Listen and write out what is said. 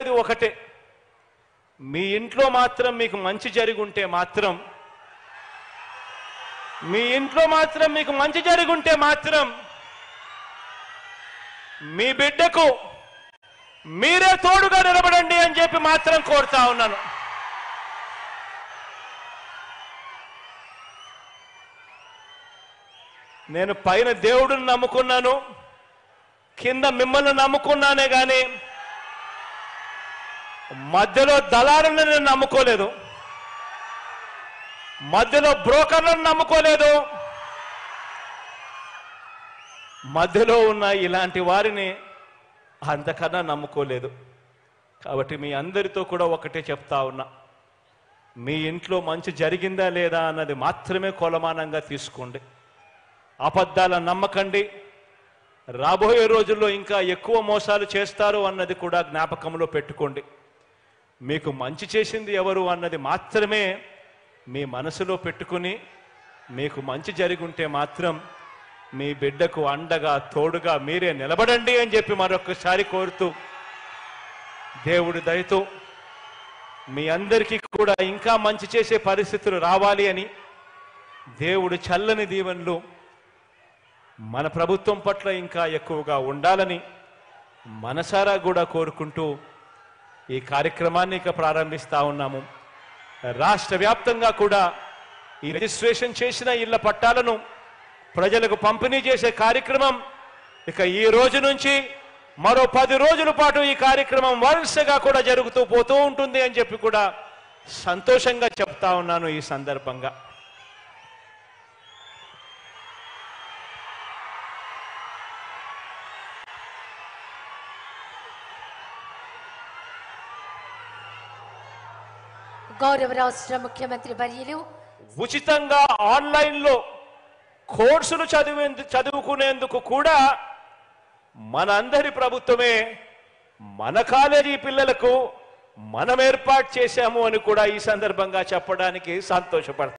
ఇది ఒకటే మీ ఇంట్లో మాత్రం మీకు మంచి జరిగి ఉంటే మాత్రం మీ ఇంట్లో మాత్రం మీకు మంచి జరిగి ఉంటే మాత్రం మీ బిడ్డకు మీరే తోడుగా నిలబడండి అని చెప్పి మాత్రం కోరుతా ఉన్నాను నేను పైన దేవుడిని నమ్ముకున్నాను కింద మిమ్మల్ని నమ్ముకున్నానే గాని మధ్యలో దళారులను నేను నమ్ముకోలేదు మధ్యలో బ్రోకర్లను నమ్ముకోలేదు మధ్యలో ఉన్న ఇలాంటి వారిని అంతకన్నా నమ్ముకోలేదు కాబట్టి మీ అందరితో కూడా ఒకటే చెప్తా ఉన్నా మీ ఇంట్లో మంచి జరిగిందా లేదా అన్నది మాత్రమే కొలమానంగా తీసుకోండి అబద్ధాల నమ్మకండి రాబోయే రోజుల్లో ఇంకా ఎక్కువ మోసాలు చేస్తారు అన్నది కూడా జ్ఞాపకంలో పెట్టుకోండి మీకు మంచి చేసింది ఎవరు అన్నది మాత్రమే మీ మనసులో పెట్టుకుని మీకు మంచి జరిగి ఉంటే మాత్రం మీ బిడ్డకు అండగా తోడుగా మీరే నిలబడండి అని చెప్పి మరొకసారి కోరుతూ దేవుడి దయతో మీ అందరికీ కూడా ఇంకా మంచి చేసే పరిస్థితులు రావాలి అని దేవుడు చల్లని దీవెనలు మన ప్రభుత్వం పట్ల ఇంకా ఎక్కువగా ఉండాలని మనసారా కూడా కోరుకుంటూ ఈ కార్యక్రమాన్ని ఇక ప్రారంభిస్తా ఉన్నాము రాష్ట్ర వ్యాప్తంగా కూడా ఈ రిజిస్ట్రేషన్ చేసిన ఇళ్ల పట్టాలను ప్రజలకు పంపిణీ చేసే కార్యక్రమం ఇక ఈ రోజు నుంచి మరో పది రోజుల పాటు ఈ కార్యక్రమం వరుసగా కూడా జరుగుతూ పోతూ ఉంటుంది అని చెప్పి కూడా సంతోషంగా చెప్తా ఉన్నాను ఈ సందర్భంగా గౌరవ రాష్ట్ర ముఖ్యమంత్రి వర్యులు ఉచితంగా ఆన్లైన్లో కోర్సులు చదివేందుకు చదువుకునేందుకు కూడా మనందరి ప్రభుత్వమే మన కాలేజీ పిల్లలకు మనం ఏర్పాటు చేశాము అని కూడా ఈ సందర్భంగా చెప్పడానికి సంతోషపడతాం